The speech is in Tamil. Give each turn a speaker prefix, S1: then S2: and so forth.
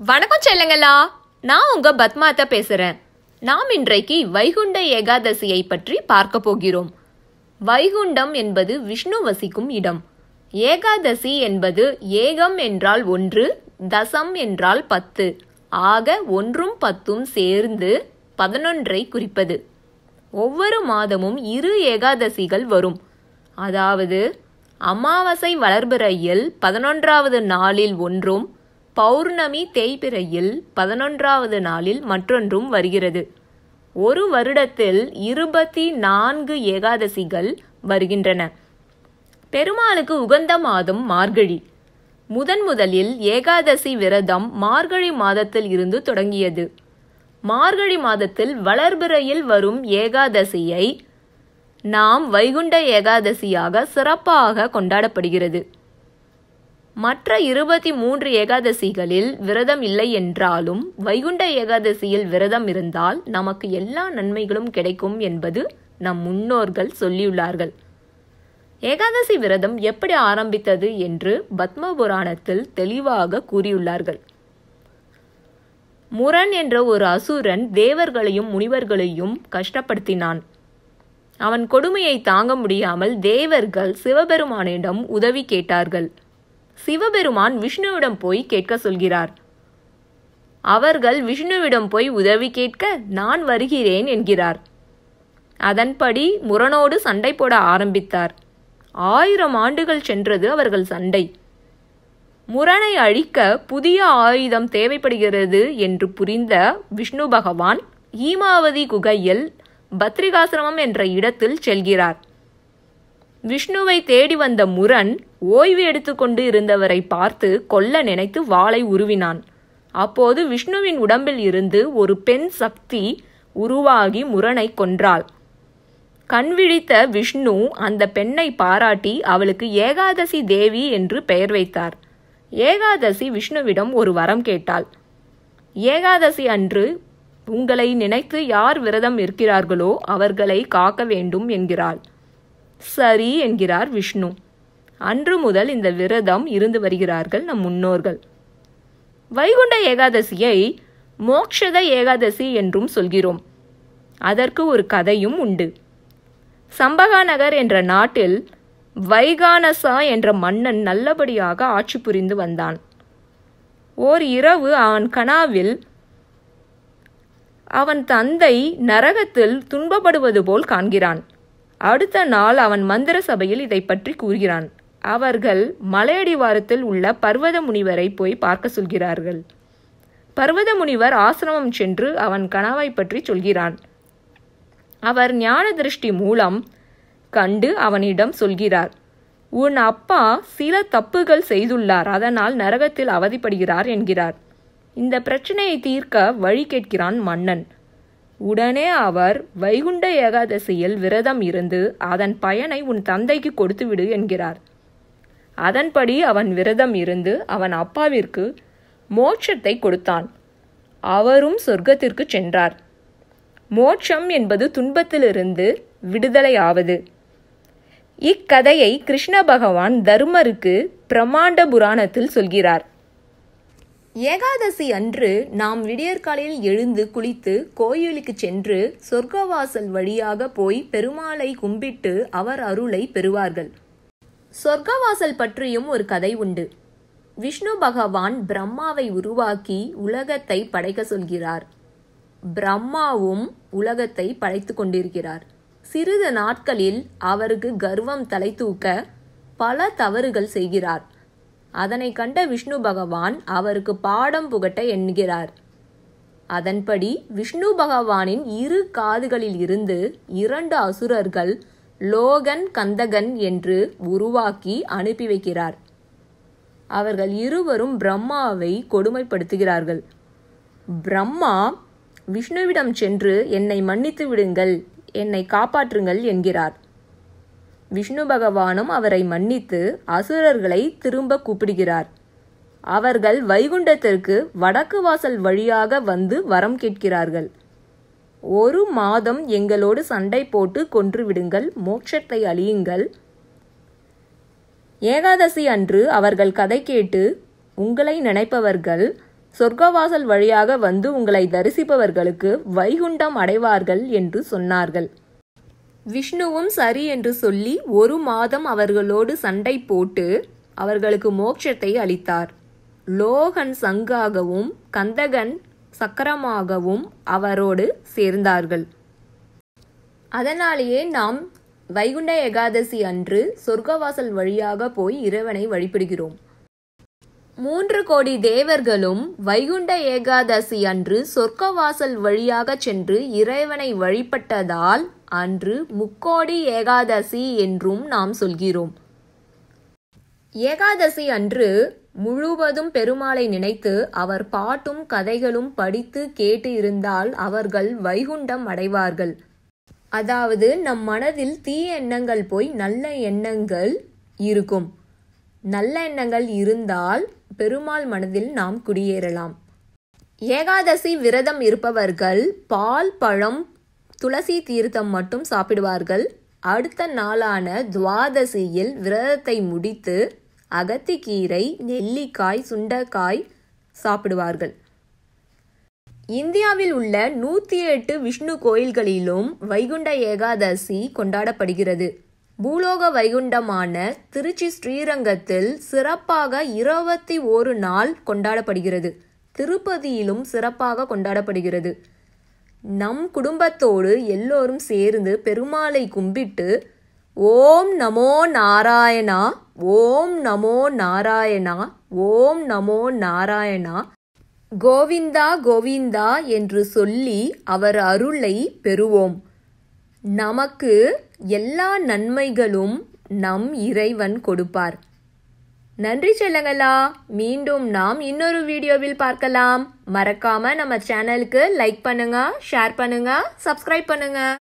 S1: வணக்கம் செல்லங்களா நான் உங்க பத்மாத்தா பேசுறேன் நாம் இன்றைக்கு வைகுண்ட ஏகாதசியை பற்றி பார்க்க போகிறோம் வைகுண்டம் என்பது விஷ்ணு வசிக்கும் இடம் ஏகாதசி என்பது ஏகம் என்றால் ஒன்று தசம் என்றால் பத்து ஆக ஒன்றும் பத்தும் சேர்ந்து பதினொன்றை குறிப்பது ஒவ்வொரு மாதமும் இரு ஏகாதசிகள் வரும் அதாவது அமாவாசை வளர்பிறையில் பதினொன்றாவது நாளில் ஒன்றும் பௌர்ணமி தேய்பிறையில் பதினொன்றாவது நாளில் மற்றொன்றும் வருகிறது ஒரு வருடத்தில் இருபத்தி நான்கு ஏகாதசிகள் வருகின்றன பெருமாளுக்கு உகந்த மாதம் மார்கழி முதன் முதலில் ஏகாதசி விரதம் மார்கழி மாதத்தில் இருந்து தொடங்கியது மார்கழி மாதத்தில் வளர்பிறையில் வரும் ஏகாதசியை நாம் வைகுண்ட ஏகாதசியாக சிறப்பாக கொண்டாடப்படுகிறது மற்ற இருபத்தி மூன்று ஏகாதசிகளில் விரதம் இல்லை என்றாலும் வைகுண்ட ஏகாதசியில் விரதம் இருந்தால் நமக்கு எல்லா நன்மைகளும் கிடைக்கும் என்பது நம் முன்னோர்கள் சொல்லியுள்ளார்கள் ஏகாதசி விரதம் எப்படி ஆரம்பித்தது என்று பத்ம புராணத்தில் தெளிவாக கூறியுள்ளார்கள் முரண் என்ற ஒரு அசுரன் தேவர்களையும் முனிவர்களையும் கஷ்டப்படுத்தினான் அவன் கொடுமையை தாங்க முடியாமல் தேவர்கள் சிவபெருமானிடம் உதவி கேட்டார்கள் சிவபெருமான் விஷ்ணுவிடம் போய் கேட்க சொல்கிறார் அவர்கள் விஷ்ணுவிடம் போய் உதவி கேட்க நான் வருகிறேன் என்கிறார் அதன்படி முரணோடு சண்டை போட ஆரம்பித்தார் ஆயிரம் ஆண்டுகள் சென்றது அவர்கள் சண்டை முரணை அழிக்க புதிய ஆயுதம் தேவைப்படுகிறது என்று புரிந்த விஷ்ணு பகவான் ஈமாவதி குகையில் பத்ரிகாசிரமம் என்ற இடத்தில் செல்கிறார் விஷ்ணுவை தேடி வந்த முரண் ஓய்வு எடுத்துக்கொண்டு இருந்தவரை பார்த்து கொல்ல நினைத்து வாளை உருவினான் அப்போது விஷ்ணுவின் உடம்பில் இருந்து ஒரு பெண் சக்தி உருவாகி முரணை கொன்றாள் கண்விழித்த விஷ்ணு அந்த பெண்ணை பாராட்டி அவளுக்கு ஏகாதசி தேவி என்று பெயர் வைத்தார் ஏகாதசி விஷ்ணுவிடம் ஒரு வரம் கேட்டாள் ஏகாதசி அன்று உங்களை நினைத்து யார் விரதம் இருக்கிறார்களோ அவர்களை காக்க வேண்டும் என்கிறாள் சரி என்கிறார் விஷ்ணு அன்று முதல் இந்த விரதம் இருந்து வருகிறார்கள் நம் முன்னோர்கள் வைகுண்ட ஏகாதசியை மோக்ஷத ஏகாதசி என்றும் சொல்கிறோம் அதற்கு ஒரு கதையும் உண்டு சம்பகாநகர் என்ற நாட்டில் வைகானசா என்ற மன்னன் நல்லபடியாக ஆட்சி புரிந்து வந்தான் ஓர் இரவு அவன் கனாவில் அவன் தந்தை நரகத்தில் துன்பப்படுவது போல் காண்கிறான் அடுத்த நாள் அவன் மந்திர சபையில் இதை பற்றி கூறுகிறான் அவர்கள் மலையடிவாரத்தில் உள்ள பர்வத முனிவரை போய் பார்க்க சொல்கிறார்கள் பர்வத முனிவர் ஆசிரமம் சென்று அவன் கனவை பற்றி சொல்கிறான் அவர் ஞான திருஷ்டி மூலம் கண்டு அவனிடம் சொல்கிறார் உன் அப்பா சில தப்புகள் செய்துள்ளார் அதனால் நரகத்தில் அவதிப்படுகிறார் என்கிறார் இந்த பிரச்சனையை தீர்க்க வழி கேட்கிறான் மன்னன் உடனே அவர் வைகுண்ட ஏகாதசியில் விரதம் இருந்து அதன் பயனை உன் தந்தைக்கு கொடுத்துவிடு என்கிறார் அதன்படி அவன் விரதம் இருந்து அவன் அப்பாவிற்கு மோட்சத்தை கொடுத்தான் அவரும் சொர்க்கத்திற்கு சென்றார் மோட்சம் என்பது துன்பத்திலிருந்து விடுதலையாவது இக்கதையை கிருஷ்ண பகவான் தர்மருக்கு பிரமாண்ட புராணத்தில் சொல்கிறார் ஏகாதசி அன்று நாம் விடியற்காலையில் எழுந்து குளித்து கோயிலுக்கு சென்று சொர்க்கவாசல் வழியாக போய் பெருமாளை கும்பிட்டு அவர் அருளை பெறுவார்கள் சொர்க்கவாசல் பற்றியும் ஒரு கதை உண்டு விஷ்ணு பகவான் பிரம்மாவை உருவாக்கி உலகத்தை படைக்க சொல்கிறார் பிரம்மாவும் உலகத்தை படைத்து கொண்டிருக்கிறார் சிறிது நாட்களில் அவருக்கு கர்வம் தலை தூக்க பல தவறுகள் செய்கிறார் அதனை கண்ட விஷ்ணு பகவான் அவருக்கு பாடம் புகட்ட எண்ணுகிறார் அதன்படி விஷ்ணு பகவானின் இரு காதுகளில் இருந்து இரண்டு அசுரர்கள் லோகன் கந்தகன் என்று உருவாக்கி அனுப்பி வைக்கிறார் அவர்கள் இருவரும் பிரம்மாவை கொடுமைப்படுத்துகிறார்கள் பிரம்மா விஷ்ணுவிடம் சென்று என்னை மன்னித்து விடுங்கள் என்னை காப்பாற்றுங்கள் என்கிறார் விஷ்ணு பகவானும் அவரை மன்னித்து அசுரர்களை திரும்ப கூப்பிடுகிறார் அவர்கள் வைகுண்டத்திற்கு வடக்கு வாசல் வழியாக வந்து வரம் கேட்கிறார்கள் ஒரு மாதம் எங்களோடு சண்டை போட்டு கொன்று விடுங்கள் மோட்சத்தை அழியுங்கள் ஏகாதசி அன்று அவர்கள் கதை கேட்டு உங்களை நினைப்பவர்கள் சொர்க்கவாசல் வழியாக வந்து உங்களை தரிசிப்பவர்களுக்கு வைகுண்டம் அடைவார்கள் என்று சொன்னார்கள் விஷ்ணுவும் சரி என்று சொல்லி ஒரு மாதம் அவர்களோடு சண்டை போட்டு அவர்களுக்கு மோட்சத்தை அளித்தார் லோகன் சங்காகவும் கந்தகன் சக்கரமாகவும் அவரோடு சேர்ந்தார்கள் அதனாலேயே நாம் வைகுண்ட ஏகாதசி அன்று சொர்க்கவாசல் வழியாக போய் இறைவனை வழிபடுகிறோம் மூன்று கோடி தேவர்களும் வைகுண்ட ஏகாதசி அன்று சொர்க்கவாசல் வழியாக சென்று இறைவனை வழிபட்டதால் அன்று முக்கோடி ஏகாதசி என்றும் நாம் சொல்கிறோம் ஏகாதசி அன்று முழுவதும் பெருமாளை நினைத்து அவர் பாட்டும் கதைகளும் படித்து கேட்டு இருந்தால் அவர்கள் வைகுண்டம் அடைவார்கள் அதாவது நம் மனதில் தீய எண்ணங்கள் போய் நல்ல எண்ணங்கள் இருக்கும் நல்ல எண்ணங்கள் இருந்தால் பெருமாள் மனதில் நாம் குடியேறலாம் ஏகாதசி விரதம் இருப்பவர்கள் பால் பழம் துளசி தீர்த்தம் மட்டும் சாப்பிடுவார்கள் அடுத்த நாளான துவாதசியில் விரதத்தை முடித்து அகத்திக்கீரை நெல்லிக்காய் சுண்டைக்காய் சாப்பிடுவார்கள் இந்தியாவில் உள்ள நூற்றி எட்டு விஷ்ணு கோயில்களிலும் வைகுண்ட ஏகாதசி கொண்டாடப்படுகிறது பூலோக வைகுண்டமான திருச்சி ஸ்ரீரங்கத்தில் சிறப்பாக இருபத்தி ஒரு நாள் கொண்டாடப்படுகிறது திருப்பதியிலும் சிறப்பாக கொண்டாடப்படுகிறது நம் குடும்பத்தோடு எல்லோரும் சேர்ந்து பெருமாளை கும்பிட்டு ஓம் நமோ நாராயணா ஓம் நமோ நாராயணா ஓம் நமோ நாராயணா கோவிந்தா கோவிந்தா என்று சொல்லி அவர் அருளை பெறுவோம் நமக்கு எல்லா நன்மைகளும் நம் இறைவன் கொடுப்பார் நன்றி செல்லங்களா மீண்டும் நாம் இன்னொரு வீடியோவில் பார்க்கலாம் மறக்காம நம்ம சேனலுக்கு லைக் பண்ணுங்க ஷேர் பண்ணுங்க சப்ஸ்கிரைப் பண்ணுங்க